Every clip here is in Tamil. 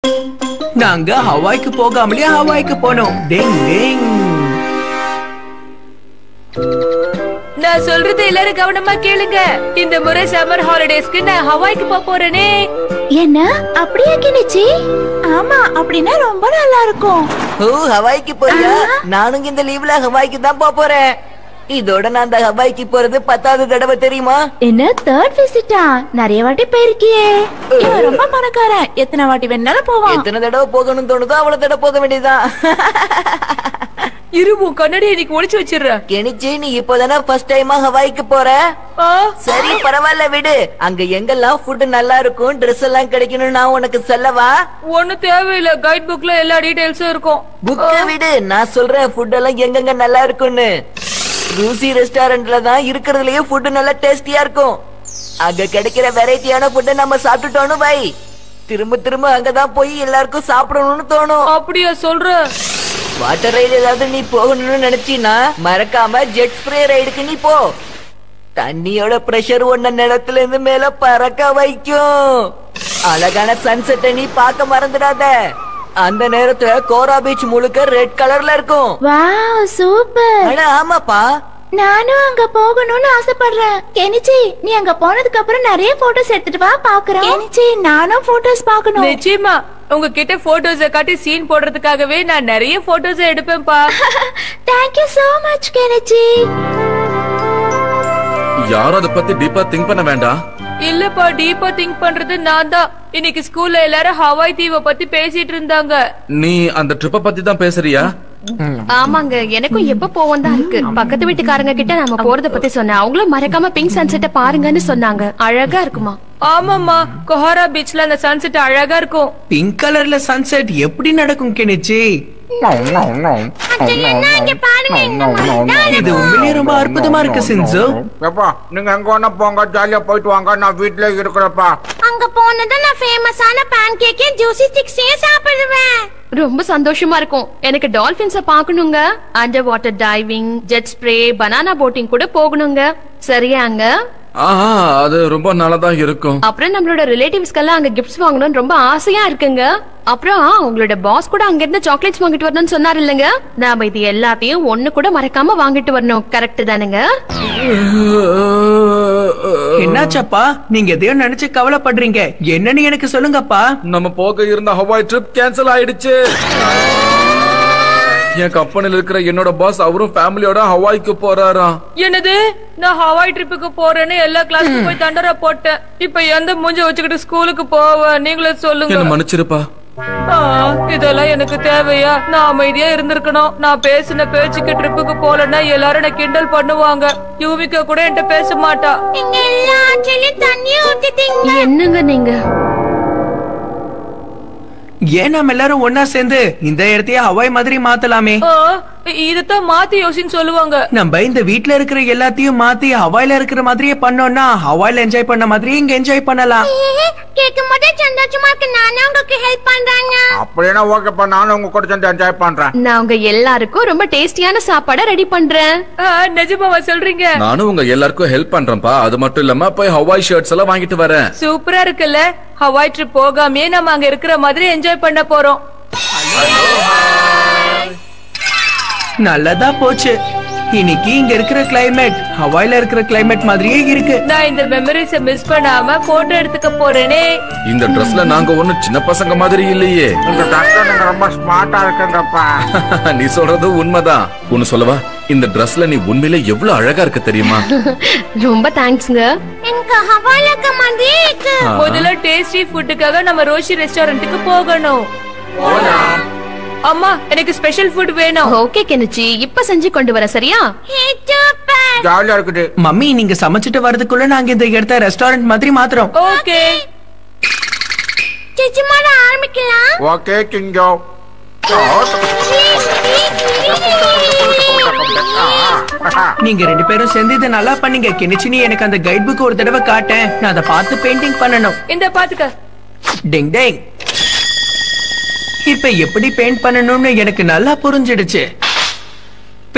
நாங்க ஹவாய்க்கு போகாமலே ஹவாய்க்கு போனோம் டேங் டேங் நான் சொல்றது எல்லாரும் கவனமா கேளுங்க இந்த முறை சம்மர் ஹாலிடேஸ்க்கு நான் ஹவாய்க்கு போக போறேனே என்ன அப்படியே கிணிச்சி ஆமா அப்படின்னா ரொம்ப நல்லா இருக்கும் ஓ ஹவாய்க்கு போறியா நானும் இந்த லீவ்ல ஹவாய்க்கு தான் போக போறேன் இதோட நான் அந்த ஹவாய்க்கு போறது பத்தாவது தடவை தெரியுமா என்ன தேர்ட் விசிட்டா நிறைய வாட்டி போயிருக்கியே இவன் ரொம்ப பணக்காரன் எத்தனை வாட்டி வேணாலும் போவான் எத்தனை தடவை போகணும்னு தோணுதோ அவ்வளவு தடவை போக வேண்டியதுதான் இரு உன் கண்ணாடி இன்னைக்கு ஒளிச்சு வச்சிடுறேன் கெனிச்சி நீ இப்போதானே ஃபர்ஸ்ட் டைமா ஹவாய்க்கு போற ஆ, சரி பரவாயில்ல விடு அங்க எங்கெல்லாம் ஃபுட் நல்லா இருக்கும் Dress எல்லாம் கிடைக்கணும் நான் உனக்கு சொல்லவா ஒண்ணும் தேவையில்ல கைட் புக்ல எல்லா டீடைல்ஸும் இருக்கும் புக்க விடு நான் சொல்றேன் ஃபுட் எல்லாம் எங்கெங்க நல்லா இருக்கும்னு ரூசி ரெஸ்டாரண்ட்ல தான் இருக்கிறதுலயே ஃபுட் நல்லா டேஸ்டியா இருக்கும் அங்க கிடைக்கிற வெரைட்டியான ஃபுட்டை நம்ம சாப்பிட்டுட்டோம்னு வை திரும்ப திரும்ப அங்கதான் போய் எல்லாருக்கும் சாப்பிடணும்னு தோணும் அப்படியா சொல்ற வாட்டர் ரைடு ஏதாவது நீ போகணும்னு நினைச்சீனா மறக்காம ஜெட் ஸ்ப்ரே ரைடுக்கு நீ போ தண்ணியோட பிரஷர் ஒன்ன நிலத்துல இருந்து மேல பறக்க வைக்கும் அழகான சன்செட்டை நீ பார்க்க மறந்துடாத அந்த நேரத்துல கோரா பீச் முழுக்க ரெட் கலர்ல இருக்கும் வாவ் சூப்பர் ஆனா ஆமாப்பா நானும் அங்க போகணும்னு ஆசைப்படுறேன் கெனிச்சி நீ அங்க போனதுக்கு அப்புறம் நிறைய போட்டோஸ் எடுத்துட்டு வா பாக்குறோம் கெனிச்சி நானும் போட்டோஸ் பார்க்கணும் நிச்சயமா உங்ககிட்ட போட்டோஸ காட்டி சீன் போடுறதுக்காகவே நான் நிறைய போட்டோஸ் எடுப்பேன்பா thank you so much Kenichi யாரும் அதை பத்தி டீப்பா திங்க் பண்ண வேண்டாம் இல்லப்பா டீப்பா திங்க் பண்றது நான் தான் இன்னைக்கு ஸ்கூல்ல எல்லாரும் ஹவாய் தீவை பத்தி பேசிட்டு இருந்தாங்க நீ அந்த ட்ரிப்ப பத்தி தான் பேசுறியா ஆமாங்க எனக்கும் எப்ப போவோம் தான் இருக்கு பக்கத்து வீட்டுக்காரங்க கிட்ட நம்ம போறத பத்தி சொன்னேன் அவங்களும் மறக்காம பிங்க் சன்செட்டை பாருங்கன்னு சொன்னாங்க அழகா இருக்குமா ஆமாம்மா கொஹாரா பீச்ல அந்த சன்செட் அழகா இருக்கும் பிங்க் கலர்ல சன்செட் எப்படி நடக்கும் கெனிச்சி இது உண்மையிலேயே ரொம்ப அற்புதமா இருக்கு சின்சு எப்பா நீங்க எங்க வேணா போங்க ஜாலியா போயிட்டு வாங்க நான் வீட்லயே இருக்கிறப்பா அங்க போனதும் நான் ஃபேமஸான பேன் கேக்கையும் ஜூசி ஸ்டிக்ஸையும் சாப்பிடுவேன் ரொம்ப சந்தோஷமா இருக்கும் எனக்கு டால்பின்ஸ பாக்கணுங்க under water diving jet spray banana boating கூட போகணுங்க சரியாங்க ஆஹா அது ரொம்ப நல்லதா இருக்கும் அப்புறம் நம்மளோட ரிலேட்டிவ்ஸ்க்கெல்லாம் அங்க கிஃப்ட்ஸ் வாங்கணும்னு ரொம்ப ஆசையா இருக்குங்க அப்புறம் உங்களோட பாஸ் கூட அங்க இருந்து சாக்லேட்ஸ் வாங்கிட்டு வரணும்னு சொன்னார் இல்லைங்க நாம இது எல்லாத்தையும் ஒண்ணு கூட மறக்காம வாங்கிட்டு வரணும் கரெக்ட் தானுங்க என்னாச்சப்பா நீங்க எதையோ நினைச்சு கவலைப்படுறீங்க என்னன்னு எனக்கு சொல்லுங்கப்பா நம்ம போக இருந்த ஹவாய் ட்ரிப் கேன்சல் ஆயிடுச்சு என் கம்பெனில இருக்கிற என்னோட பாஸ் அவரும் ஃபேமிலியோட ஹவாய்க்கு போறாராம் என்னது நான் ஹவாய் ட்ரிப்புக்கு போறேன்னு எல்லா கிளாஸ்க்கும் போய் தண்டரா போட்டேன் இப்ப எந்த மூஞ்ச வச்சுக்கிட்டு ஸ்கூலுக்கு போவேன் நீங்களே சொல்லுங்க என்ன மன்னிச்சிருப்பா ஆ, இதெல்லாம் எனக்கு தேவையா நான் அமைதியா இருந்திருக்கணும் நான் பேசின பேச்சுக்கு ட்ரிப்புக்கு போலன்னா எல்லாரும் என்ன கிண்டல் பண்ணுவாங்க யூவிகா கூட என்கிட்ட பேச மாட்டா இங்க எல்லா ஆற்றிலையும் தண்ணி ஊத்திட்டீங்க என்னங்க நீங்க ஏன் நம்ம எல்லாரும் ஒன்னா சேர்ந்து இந்த இடத்தையே ஹவாய் மாதிரி மாத்தலாமே ஆ, இதத்தான் மாத்தி யோசின்னு சொல்லுவாங்க நம்ம இந்த வீட்ல இருக்கிற எல்லாத்தையும் மாத்தி ஹவாயில இருக்கிற மாதிரியே பண்ணோம்னா ஹவாயில என்ஜாய் பண்ண மாதிரியே இங்க என்ஜாய் பண்ணலாம் கேட்கும் போதே சந்தோஷமா இருக்கு நானே உங்களுக்கு ஹெல்ப் பண்றேங்க அப்படின்னா ஓகேப்பா நானும் உங்க கூட சேர்ந்து என்ஜாய் பண்றேன் நான் உங்க எல்லாருக்கும் ரொம்ப டேஸ்டியான சாப்பாடை ரெடி பண்றேன் ஆ, நிஜமாவா சொல்றீங்க நானும் உங்க எல்லாருக்கும் ஹெல்ப் பண்றேன்ப்பா அது மட்டும் இல்லாம போய் ஹவாய் ஷர்ட்ஸ் எல்லாம் வாங்கிட்டு வரேன் சூப்பரா இருக்குல்ல ஹவாய் ட்ரிப் போகாமே நம்ம அங்க இருக்கிற மாதிரி என்ஜாய் பண்ண போறோம் நல்லதா போச்சு இன்னைக்கு இங்க இருக்கிற கிளைமேட் ஹவாயில இருக்கிற கிளைமேட் மாதிரியே இருக்கு நான் இந்த மெமரிஸ மிஸ் பண்ணாம போட்டோ எடுத்துக்க போறேனே இந்த ட்ரெஸ்ல நாங்க ஒண்ணும் சின்ன பசங்க மாதிரி இல்லையே இந்த ட்ரெஸ்ல நீங்க ரொம்ப ஸ்மார்ட்டா இருக்குங்கப்பா நீ சொல்றது உண்மைதான் ஒன்னு சொல்லவா இந்த ட்ரெஸ்ல நீ உண்மையிலே எவ்வளவு அழகா இருக்க தெரியுமா ரொம்ப தேங்க்ஸ்ங்க எனக்கு ஹவால இருக்க மாதிரியே இருக்கு முதல்ல டேஸ்டி ஃபுட்டுக்காக நம்ம ரோஷி ரெஸ்டாரண்ட்டுக்கு போகணும் அம்மா எனக்கு ஸ்பெஷல் ஃபுட் வேணும் ஓகே கெனிச்சி இப்ப செஞ்சு கொண்டு வர சரியா சூப்பர் ஜாலியா இருக்குது மம்மி நீங்க சமைச்சிட்டு வரதுக்குள்ள நாங்க இந்த இடத்த ரெஸ்டாரண்ட் மாதிரி மாத்துறோம் ஓகே நிஜமான ஆரம்பிக்கலாம் ஓகே கிங்கோ நீங்க ரெண்டு பேரும் சேர்ந்து இதை நல்லா பண்ணீங்க கெனிச்சினி எனக்கு அந்த கைட் புக் ஒரு தடவை காட்டேன் நான் அதை பார்த்து பெயிண்டிங் பண்ணணும் இந்த பாத்துக்க டிங் டேங் இப்ப எப்படி பெயிண்ட் பண்ணணும்னு எனக்கு நல்லா புரிஞ்சிடுச்சு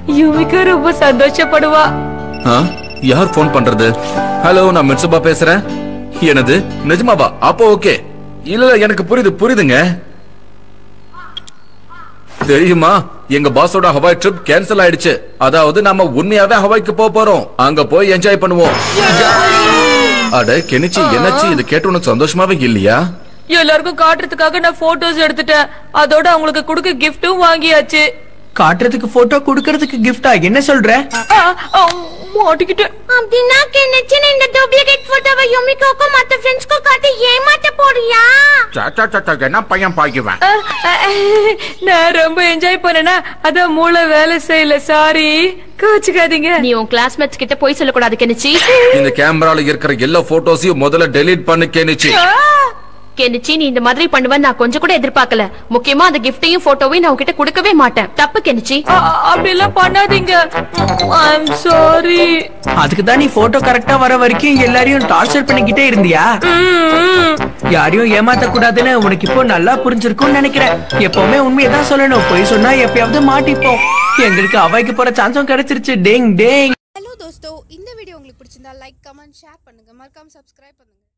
யுமிகா ரொம்ப சந்தோஷப்படுவா ஆ? யார் ஃபோன் பண்றது ஹலோ நான் மிட்சுபா பேசுறேன் எனது நிஜமாவா அப்போ ஓகே இல்ல இல்ல, எனக்கு புரியுது புரியுதுங்க தெரியுமா எங்க பாஸோட ஹவாய் ட்ரிப் கேன்சல் ஆயிடுச்சு அதாவது நாம உண்மையாவே ஹவாய்க்கு போக போறோம் அங்க போய் என்ஜாய் பண்ணுவோம் அட கெனிச்சி என்னாச்சு இது கேட்டு உனக்கு சந்தோஷமாவே இல்லையா எல்லாருக்கும் காட்டுறதுக்காக நான் போட்டோஸ் எடுத்துட்டேன் அதோட அவங்களுக்கு கொடுக்க கிஃப்டும் வாங்கியாச்சு காட்டுறதுக்கு போட்டோ குடுக்கறதுக்கு கிஃப்டா என்ன சொல்ற ஆ, ஆ, மாட்டிக்கிட்டேன் அப்படின்னா கெனிச்சி நீ இந்த டூப்ளிகேட் போட்டோவை யுமிகாக்கும் மத்த ஃப்ரெண்ட்ஸ்க்கும் காட்டி ஏமாத்த போறியா சா, சா, சா, சா, என்ன பையன் பாய்க்குவேன் ஆ, ஆ, நான் ரொம்ப என்ஜாய் பண்ணேனா அதான் மூளை வேலை செய்யல சாரி கோச்சுக்காதீங்க நீ உன் கிளாஸ்மேட்ஸ் கிட்ட போய் சொல்லக்கூடாது கெனிச்சி இந்த கேமரால இருக்கிற எல்லா போட்டோஸையும் முதல்ல டெலீட் பண்ணு கெனிச்சி கெனிச்சி நீ இந்த மாதிரி பண்ணுவேன்னு நான் கொஞ்சம் கூட எதிர்பார்க்கல முக்கியமா அந்த கிஃப்டையும் போட்டோவையும் நான் உன்கிட்ட கொடுக்கவே மாட்டேன் தப்பு கெனிச்சி ஆ, அப்படி எல்லாம் பண்ணாதீங்க ஐம் சாரி அதுக்கு தான் நீ போட்டோ கரெக்டா வர வரைக்கும் எல்லாரையும் டார்ச்சர் பண்ணிக்கிட்டே இருந்தியா யாரையும் ஏமாத்த கூடாதுன்னு உனக்கு இப்போ நல்லா புரிஞ்சிருக்கும்னு நினைக்கிறேன் எப்பவுமே உண்மையை தான் சொல்லணும் பொய் சொன்னா எப்பயாவது மாட்டிப்போம் எங்களுக்கு அவைக்கு போற சான்ஸும் கிடைச்சிருச்சு டேங் டேங் ஹலோ தோஸ்தோ இந்த வீடியோ உங்களுக்கு பிடிச்சிருந்தா லைக் கமெண்ட் ஷேர் பண்ணுங்க மறக்காம சப்ஸ்கிரைப் பண்ணுங்க